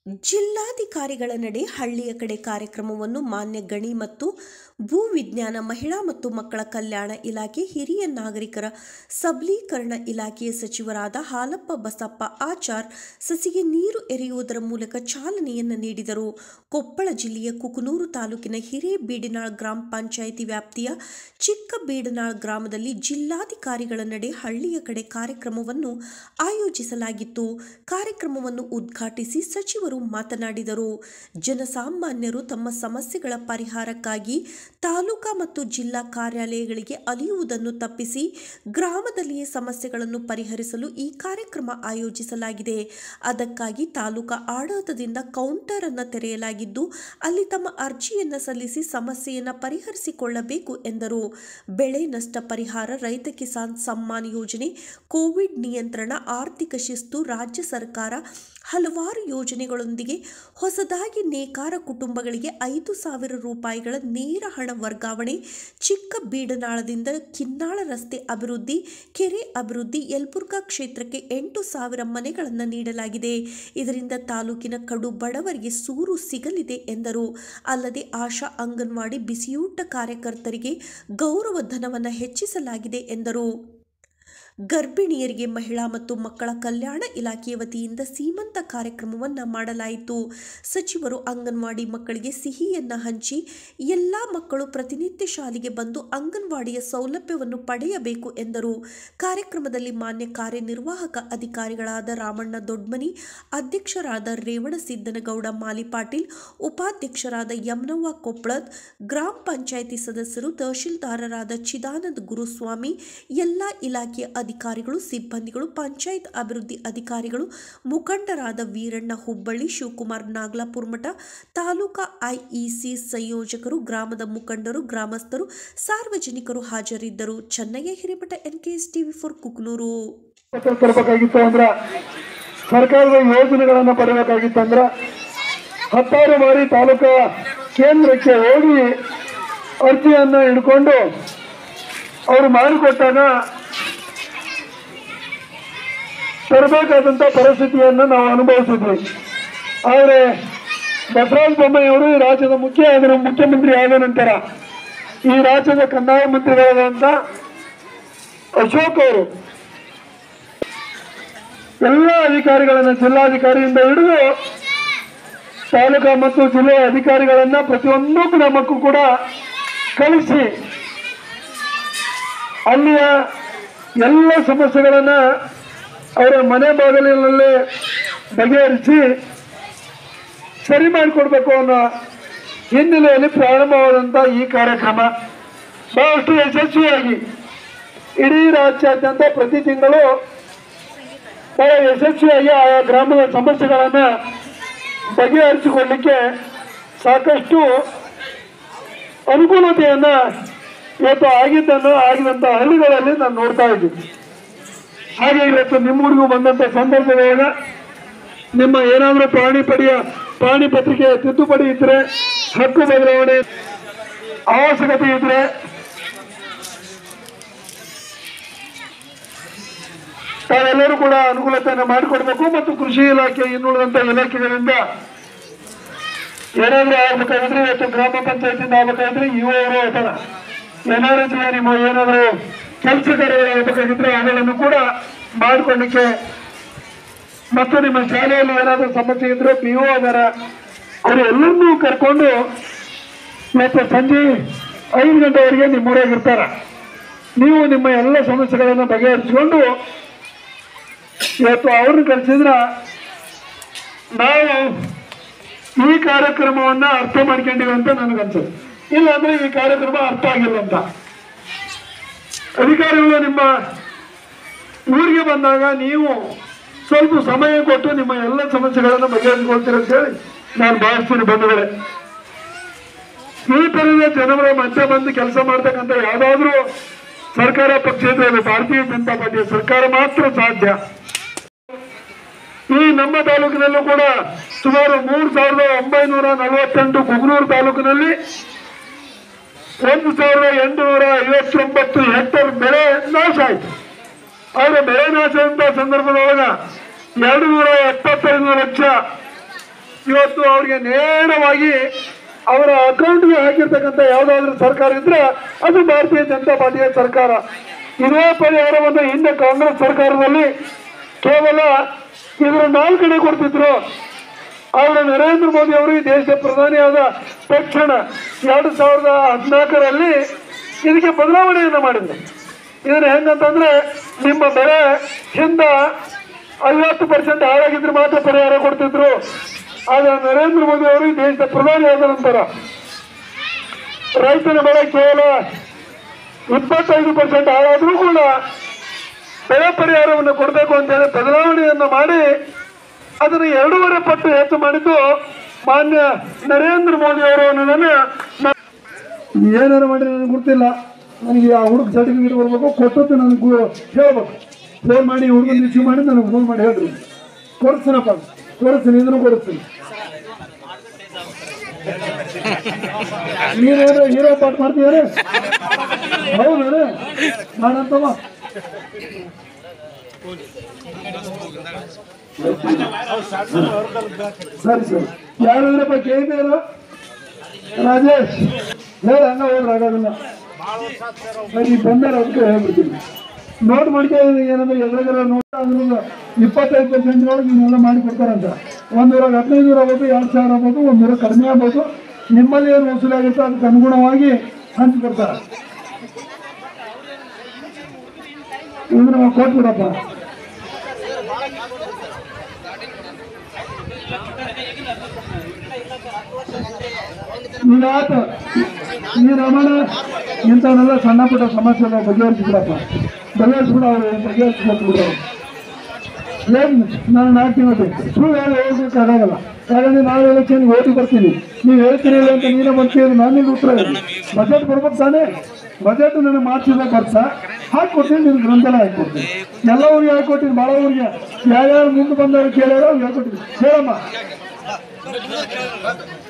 ಜಿಲ್ಲಾಧಿಕಾರಿಗಳ ನಡೆ ಹಳ್ಳಿಯ ಕಡೆ ಕಾರ್ಯಕ್ರಮವನ್ನು ಮಾನ್ಯ ಗಣಿ ಮತ್ತು ಭೂ ವಿಜ್ಞಾನ ಮಹಿಳಾ ಮತ್ತು ಮಕ್ಕಳ ಕಲ್ಯಾಣ ಇಲಾಖೆ ಹಿರಿಯ ನಾಗರಿಕರ ಸಬಲೀಕರಣ ಇಲಾಖೆಯ ಸಚಿವರಾದ ಹಾಲಪ್ಪ ಬಸಪ್ಪ ಆಚಾರ್ ಸಸಿಗೆ ನೀರು ಎರೆಯುವುದರ ಮೂಲಕ ಚಾಲನೆಯನ್ನು ನೀಡಿದರು ಕೊಪ್ಪಳ ಜಿಲ್ಲೆಯ ಕುಕನೂರು ತಾಲೂಕಿನ ಹಿರೇಬೀಡಿನಾಳ್ ಗ್ರಾಮ ಪಂಚಾಯಿತಿ ವ್ಯಾಪ್ತಿಯ ಚಿಕ್ಕ ಬೀಡನಾಳ್ ಗ್ರಾಮದಲ್ಲಿ ಜಿಲ್ಲಾಧಿಕಾರಿಗಳ ನಡೆ ಹಳ್ಳಿಯ ಕಡೆ ಕಾರ್ಯಕ್ರಮವನ್ನು ಆಯೋಜಿಸಲಾಗಿತ್ತು ಕಾರ್ಯಕ್ರಮವನ್ನು ಉದ್ಘಾಟಿಸಿ ಸಚಿವರು ಮಾತನಾಡಿದರು ಜನಸಾಮಾನ್ಯರು ತಮ್ಮ ಸಮಸ್ಯೆಗಳ ಪರಿಹಾರಕ್ಕಾಗಿ ತಾಲೂಕಾ ಮತ್ತು ಜಿಲ್ಲಾ ಕಾರ್ಯಾಲಯಗಳಿಗೆ ಅಲಿಯುವುದನ್ನು ತಪ್ಪಿಸಿ ಗ್ರಾಮದಲ್ಲಿಯೇ ಸಮಸ್ಯೆಗಳನ್ನು ಪರಿಹರಿಸಲು ಈ ಕಾರ್ಯಕ್ರಮ ಆಯೋಜಿಸಲಾಗಿದೆ ಅದಕ್ಕಾಗಿ ತಾಲೂಕಾ ಆಡಳಿತದಿಂದ ಕೌಂಟರ್ ಅನ್ನು ತೆರೆಯಲಾಗಿದ್ದು ಅಲ್ಲಿ ತಮ್ಮ ಅರ್ಜಿಯನ್ನು ಸಲ್ಲಿಸಿ ಸಮಸ್ಯೆಯನ್ನು ಪರಿಹರಿಸಿಕೊಳ್ಳಬೇಕು ಎಂದರು ಬೆಳೆ ನಷ್ಟ ಪರಿಹಾರ ರೈತ ಕಿಸಾನ್ ಸಮ್ಮಾನ್ ಯೋಜನೆ ಕೋವಿಡ್ ನಿಯಂತ್ರಣ ಆರ್ಥಿಕ ಶಿಸ್ತು ರಾಜ್ಯ ಸರ್ಕಾರ ಹಲವಾರು ಯೋಜನೆಗಳೊಂದಿಗೆ ಹೊಸದಾಗಿ ನೇಕಾರ ಕುಟುಂಬಗಳಿಗೆ ಐದು ಸಾವಿರ ರೂಪಾಯಿಗಳ ನೇರ ಹಣ ವರ್ಗಾವಣೆ ಚಿಕ್ಕ ಬೀಡನಾಳದಿಂದ ಕಿನ್ನಾಳ ರಸ್ತೆ ಅಭಿವೃದ್ಧಿ ಕೆರೆ ಅಭಿವೃದ್ಧಿ ಯಲಬುರ್ಗಾ ಕ್ಷೇತ್ರಕ್ಕೆ ಎಂಟು ಸಾವಿರ ಮನೆಗಳನ್ನು ನೀಡಲಾಗಿದೆ ಇದರಿಂದ ತಾಲೂಕಿನ ಕಡು ಬಡವರಿಗೆ ಸೂರು ಸಿಗಲಿದೆ ಎಂದರು ಅಲ್ಲದೆ ಆಶಾ ಅಂಗನವಾಡಿ ಬಿಸಿಯೂಟ ಕಾರ್ಯಕರ್ತರಿಗೆ ಗೌರವ ಧನವನ್ನು ಹೆಚ್ಚಿಸಲಾಗಿದೆ ಎಂದರು ಗರ್ಭಿಣಿಯರಿಗೆ ಮಹಿಳಾ ಮತ್ತು ಮಕ್ಕಳ ಕಲ್ಯಾಣ ಇಲಾಖೆಯ ವತಿಯಿಂದ ಸೀಮಂತ ಕಾರ್ಯಕ್ರಮವನ್ನು ಮಾಡಲಾಯಿತು ಸಚಿವರು ಅಂಗನವಾಡಿ ಮಕ್ಕಳಿಗೆ ಸಿಹಿಯನ್ನು ಹಂಚಿ ಎಲ್ಲ ಮಕ್ಕಳು ಪ್ರತಿನಿತ್ಯ ಶಾಲೆಗೆ ಬಂದು ಅಂಗನವಾಡಿಯ ಸೌಲಭ್ಯವನ್ನು ಪಡೆಯಬೇಕು ಎಂದರು ಕಾರ್ಯಕ್ರಮದಲ್ಲಿ ಮಾನ್ಯ ಕಾರ್ಯನಿರ್ವಾಹಕ ಅಧಿಕಾರಿಗಳಾದ ರಾಮಣ್ಣ ದೊಡ್ಮನಿ ಅಧ್ಯಕ್ಷರಾದ ರೇವಣಸಿದ್ದನಗೌಡ ಮಾಲಿಪಾಟೀಲ್ ಉಪಾಧ್ಯಕ್ಷರಾದ ಯಮನವ್ವ ಕೊಪ್ಪಳದ್ ಗ್ರಾಮ ಪಂಚಾಯಿತಿ ಸದಸ್ಯರು ತಹಶೀಲ್ದಾರರಾದ ಚಿದಾನಂದ ಗುರುಸ್ವಾಮಿ ಎಲ್ಲ ಇಲಾಖೆಯ ಅಧಿಕಾರಿಗಳು ಸಿಬ್ಬಂದಿಗಳು ಪಂಚಾಯತ್ ಅಭಿವೃದ್ಧಿ ಅಧಿಕಾರಿಗಳು ಮುಖಂಡರಾದ ವೀರಣ್ಣ ಹುಬ್ಬಳ್ಳಿ ಶಿವಕುಮಾರ್ ನಾಗ್ಲಾಪುರ್ ಮಠ ತಾಲೂಕಾ ಐಇಸಿ ಸಂಯೋಜಕರು ಗ್ರಾಮದ ಮುಖಂಡರು ಗ್ರಾಮಸ್ಥರು ಸಾರ್ವಜನಿಕರು ಹಾಜರಿದ್ದರು Chennayya Hiremath NKS TV for Kuknur ಪತ್ರ ತರಬೇಕಾಗಿತ್ತು ಅಂದ್ರ ಸರ್ಕಾರದ ಯೋಜನೆಗಳನ್ನ ಪಡೆಯಬೇಕಾಗಿತ್ತು ಅಂದ್ರ ಹತ್ತಾರು ಬಾರಿ ತಾಲೂಕಾ ಕೇಂದ್ರಕ್ಕೆ ಹೋಗಿ ಅರ್ಜಿಯನ್ನ ಹಿಡ್ಕೊಂಡು ಅವರು ಮಾಡಿಕೊಟ್ಟಾಗ ತರಬೇಕಾದಂತ ಪರಿಸ್ಥಿತಿಯನ್ನ ನಾವು ಅನುಭವಿಸಿದ್ವಿ ಆದರೆ ಬಸವರಾಜ ಬೊಮ್ಮಾಯಿ ಅವರು ಈ ರಾಜ್ಯದ ಮುಖ್ಯ ಆದ ಮುಖ್ಯಮಂತ್ರಿ ಆದ ನಂತರ ಈ ರಾಜ್ಯದ ಕಂದಾಯ ಮಂತ್ರಿಗಳಾದಂತ ಅಶೋಕ್ ಅವರು ಎಲ್ಲ ಅಧಿಕಾರಿಗಳನ್ನ ಜಿಲ್ಲಾಧಿಕಾರಿಯಿಂದ ಹಿಡಿದು ತಾಲೂಕಾ ಮತ್ತು ಜಿಲ್ಲೆಯ ಅಧಿಕಾರಿಗಳನ್ನ ಪ್ರತಿಯೊಂದು ಗ್ರಾಮಕ್ಕೂ ಕೂಡ ಕಳಿಸಿ ಅಲ್ಲಿಯ ಎಲ್ಲ ಸಮಸ್ಯೆಗಳನ್ನ ಅವರ ಮನೆ ಬಾಗಿಲಿನಲ್ಲೇ ಬಗೆಹರಿಸಿ ಸರಿ ಮಾಡಿಕೊಡ್ಬೇಕು ಅನ್ನೋ ಹಿನ್ನೆಲೆಯಲ್ಲಿ ಪ್ರಾರಂಭವಾದಂಥ ಈ ಕಾರ್ಯಕ್ರಮ ಬಹಳಷ್ಟು ಯಶಸ್ವಿಯಾಗಿ ಇಡೀ ರಾಜ್ಯಾದ್ಯಂತ ಪ್ರತಿ ತಿಂಗಳು ಬಹಳ ಯಶಸ್ವಿಯಾಗಿ ಆಯಾ ಗ್ರಾಮದ ಸಮಸ್ಯೆಗಳನ್ನ ಬಗೆಹರಿಸಿಕೊಳ್ಳಿಕ್ಕೆ ಸಾಕಷ್ಟು ಅನುಕೂಲತೆಯನ್ನ ಇವತ್ತು ಆಗಿದ್ದನ್ನು ಆಗಿದಂತ ಹಳ್ಳಿಗಳಲ್ಲಿ ನಾನು ನೋಡ್ತಾ ಇದ್ದೀನಿ ಹಾಗೆ ಇವತ್ತು ನಿಮ್ಮೂರಿಗೂ ಬಂದಂತ ಸಂದರ್ಭದೊಳಗ ನಿಮ್ಮ ಏನಾದರೂ ಪ್ರಾಣಿ ಪಡೆಯ ಪ್ರಾಣಿ ಪತ್ರಿಕೆ ತಿದ್ದುಪಡಿ ಇದ್ರೆ ಹಕ್ಕು ಬದಲಾವಣೆ ಅವಶ್ಯಕತೆ ಇದ್ರೆ ತಾವೆಲ್ಲರೂ ಕೂಡ ಅನುಕೂಲತೆಯನ್ನು ಮಾಡಿಕೊಡ್ಬೇಕು ಮತ್ತು ಕೃಷಿ ಇಲಾಖೆ ಇನ್ನುಳಿದಂತ ಇಲಾಖೆಗಳಿಂದ ಏನಾದ್ರೂ ಆಗ್ಬೇಕಾಗಿದ್ರೆ ಇವತ್ತು ಗ್ರಾಮ ಪಂಚಾಯತಿಂದ ಆಗ್ಬೇಕಾಗಿದ್ರೆ ಇವು ಅವರು ಅಥವಾ ಏನಾದ್ರು ನಿಮ್ಮ ಏನಾದ್ರು ಕೆಲಸ ಕಾರ್ಯಗಳು ಆಗ್ಬೇಕಾಗಿದ್ರೆ ಅವುಗಳನ್ನು ಕೂಡ ಮಾಡಿಕೊಳ್ಳಿಕ್ಕೆ ಮತ್ತು ನಿಮ್ಮ ಶಾಲೆಯಲ್ಲಿ ಏನಾದರೂ ಸಮಸ್ಯೆ ಇದ್ರೆ ಪಿ ಒ ಅದರ ಅವರು ಎಲ್ಲರನ್ನೂ ಕರ್ಕೊಂಡು ಇವತ್ತು ಸಂಜೆ ಐದು ಗಂಟೆವರೆಗೆ ನಿಮ್ಮೂರಾಗ ಇರ್ತಾರ ನೀವು ನಿಮ್ಮ ಎಲ್ಲ ಸಮಸ್ಯೆಗಳನ್ನು ಬಗೆಹರಿಸಿಕೊಂಡು ಇವತ್ತು ಅವ್ರನ್ನ ಕಳಿಸಿದ್ರ ನಾವು ಈ ಕಾರ್ಯಕ್ರಮವನ್ನ ಅರ್ಥ ಮಾಡ್ಕೊಂಡಿವಿ ಅಂತ ನನಗನ್ಸುತ್ತೆ ಇಲ್ಲ ಅಂದ್ರೆ ಈ ಕಾರ್ಯಕ್ರಮ ಅರ್ಥ ಆಗಿಲ್ಲ ಅಂತ ಅಧಿಕಾರಿಗಳು ನಿಮ್ಮ ಊರಿಗೆ ಬಂದಾಗ ನೀವು ಸ್ವಲ್ಪ ಸಮಯ ಕೊಟ್ಟು ನಿಮ್ಮ ಎಲ್ಲ ಸಮಸ್ಯೆಗಳನ್ನು ಬಗೆಹರಿಸಿಕೊಳ್ತೀರ ಅಂತ ಹೇಳಿ ನಾನು ಭಾವಿಸ್ತೀನಿ ಬಂಧುಗಳೇ ಈ ತರದ ಜನರ ಮಧ್ಯೆ ಬಂದು ಕೆಲಸ ಮಾಡ್ತಕ್ಕಂಥ ಯಾವ್ದಾದ್ರೂ ಸರ್ಕಾರ ಪಕ್ಷ ಇದ್ರೆ ಅದು ಭಾರತೀಯ ಜನತಾ ಪಾರ್ಟಿಯ ಸರ್ಕಾರ ಮಾತ್ರ ಸಾಧ್ಯ ಈ ನಮ್ಮ ತಾಲೂಕಿನಲ್ಲೂ ಕೂಡ ಸುಮಾರು ಮೂರು ಸಾವಿರದ ಒಂಬೈನೂರ ನಲವತ್ತೆಂಟು ಕುಗ್ನೂರು ತಾಲೂಕಿನಲ್ಲಿ ಒಂದು ಸಾವಿರದ ಎಂಟುನೂರ ಐವತ್ತೊಂಬತ್ತು ಹೆಕ್ಟರ್ ಬೆಳೆ ನಾಶ ಆಯ್ತು ಆದರೆ ಬೆಳೆ ನಾಶ ಅಂತ ಸಂದರ್ಭದೊಳಗ ಎರಡು ನೂರ ಎಪ್ಪತ್ತೈದು ಲಕ್ಷ ಇವತ್ತು ಅವ್ರಿಗೆ ನೇರವಾಗಿ ಅವರ ಅಕೌಂಟ್ಗೆ ಹಾಕಿರ್ತಕ್ಕಂಥ ಯಾವುದಾದ್ರೂ ಸರ್ಕಾರ ಇದ್ರೆ ಅದು ಭಾರತೀಯ ಜನತಾ ಪಾರ್ಟಿಯ ಸರ್ಕಾರ ಇದೇ ಪರಿಹಾರವನ್ನು ಹಿಂದೆ ಕಾಂಗ್ರೆಸ್ ಸರ್ಕಾರದಲ್ಲಿ ಕೇವಲ ಇದರ ನಾಲ್ಕನೇ ಕೊಡ್ತಿದ್ರು ಅವರು ನರೇಂದ್ರ ಮೋದಿ ಅವರು ಈ ದೇಶದ ಪ್ರಧಾನಿಯಾದ ತಕ್ಷಣ ಎರಡು ಸಾವಿರದ ಹದಿನಾಲ್ಕರಲ್ಲಿ ಇದಕ್ಕೆ ಬದಲಾವಣೆಯನ್ನು ಮಾಡಿದ್ರು ಇದನ್ನ ಹೆಂಗಂತಂದ್ರೆ ನಿಮ್ಮ ಬೆಳೆ ಹಿಂದ ಐವತ್ತು ಪರ್ಸೆಂಟ್ ಹಾಳಾಗಿದ್ರೆ ಮಾತ್ರ ಪರಿಹಾರ ಕೊಡ್ತಿದ್ರು ಆದ್ರೆ ನರೇಂದ್ರ ಮೋದಿ ಅವರು ಈ ದೇಶದ ಪ್ರಧಾನಿ ಆದ ನಂತರ ರೈತನ ಬೆಳೆ ಕೇವಲ ಇಪ್ಪತ್ತೈದು ಪರ್ಸೆಂಟ್ ಹಾಳಾದ್ರೂ ಕೂಡ ಬೆಳೆ ಪರಿಹಾರವನ್ನು ಕೊಡಬೇಕು ಅಂತ ಹೇಳಿ ಬದಲಾವಣೆಯನ್ನು ಮಾಡಿ ಅದನ್ನು ಎರಡೂವರೆ ಪಟ್ಟು ಹೆಚ್ಚು ಮಾಡಿದ್ದು ಮಾನ್ಯ ನರೇಂದ್ರ ಮೋದಿ ಅವರು ಅನ್ನೋದನ್ನ ನಾ- ಏನಾರು ಮಾಡಿ ನನಗೆ ಗೊತ್ತಿಲ್ಲ ನನಗೆ ಆ ಹುಡುಗ ಸರ್ಟಿಫಿಕೇಟ್ ಬರ್ಬೇಕು ಕೊಟ್ಟದ್ದು ನನಗೆ ಗು- ಹೇಳ್ಬೇಕು ಫೋನ್ ಮಾಡಿ ಹುಡುಗನ ಇಶ್ಯೂ ಮಾಡಿ ನನಗೆ ಫೋನ್ ಮಾಡಿ ಹೇಳ್ರಿ ಕೊಡಿಸ್ತೀನಪ್ಪ ಕೊಡಿಸ್ತೀನಿ ಇದನ್ನು ಕೊಡಿಸ್ತೀನಿ ನೀನೇನು ಹೀರೋ ಪಾಠ ಮಾಡ್ತೀಯಾರೆ ಹೌದು ಮಾಡಂತವ ಸರಿ ಸರಿ ಯಾರಾದ್ರಪ್ಪ ಕೇಳಿದಾರ ರಾಜೇಶ್ ಹೇಳ ಹಂಗ ಹೋದ್ರೆ ಆಗೋದಿಲ್ಲ ಸರಿ ಬಂದಾರ ಅದಕ್ಕೆ ಹೇಳ್ಬಿಡ್ತೀನಿ ನೋಟ್ ಮಾಡ್ಕೊ ಏನಂದ್ರೆ ಎದುರುಗರ ನೋಟ್ ಅಂದ್ರೆ ಇಪ್ಪತ್ತೈದು ಪರ್ಸೆಂಟ್ ಒಳಗೆ ಇವನ್ನೆಲ್ಲ ಮಾಡಿ ಕೊಡ್ತಾರಂತ ಒಂದ್ ಊರಾಗ ಹದಿನೈದು ನೂರ ಆಗ್ಬೋದು ಎರಡು ಸಾವಿರ ಆಗ್ಬೋದು ಒಂದ್ ಊರಾಗ ಕಡಿಮೆ ಆಗ್ಬೋದು ನಿಮ್ಮಲ್ಲಿ ಏನು ವಸೂಲಿ ಆಗುತ್ತೋ ಅದಕ್ಕೆ ಅನುಗುಣವಾಗಿ ಹಂಚಿ ಕೊಡ್ತಾರೆ ಇದ್ರ ಕೊಟ್ಬಿಡಪ್ಪ ಈಗ ಆತು ಈ ರಮಣ ಇಂಥವನ್ನೆಲ್ಲ ಸಣ್ಣ ಪುಟ್ಟ ಸಮಸ್ಯೆ ಬಗೆಹರಿಸ್ಬಿಡಪ್ಪ ಬಗೆಹರಿಸ್ಬಿಡ ಅವ್ರು ಬಗೆಹರಿಸ್ಕೊಟ್ಬಿಡು ಏನ್ ನಾನು ನಾಲ್ಕು ತಿಂಗಳು ಬೇಕು ಸುಳ್ಳು ಹೇಳಿ ಹೋಗ್ಬೇಕಾಗಲ್ಲ ಯಾಕಂದ್ರೆ ನಾಳೆ ಎಲೆಕ್ಷನ್ ಓಟಿ ಬರ್ತೀನಿ ನೀವು ಹೇಳ್ತೀರಿ ಇಲ್ಲ ಅಂತ ನೀನೇ ಬರ್ತೀರಿ ನಾನಿಲ್ಲಿ ಉತ್ತರ ಬಜೆಟ್ ಬರ್ಬೇಕು ತಾನೇ ಬಜೆಟ್ ನನಗೆ ಮಾಡ್ಸಿದ ಖರ್ಚ ಹಾಕೊಡ್ತೀನಿ ನಿನ್ ಗ್ರಂಥಾಲಯ ಹಾಕೊಡ್ತೀನಿ ಎಲ್ಲ ಊರಿಗೆ ಹಾಕೊಡ್ತೀನಿ ಭಾಳ ಊರಿಗೆ ಯಾರ್ಯಾರು ಮುಂದೆ ಬಂದವ್ರು ಕೇಳ್ಯಾರೋ ಅವ್ರು ಹೇಳ್ಕೊಡ್ತೀನಿ ಹೇಳಮ್ಮ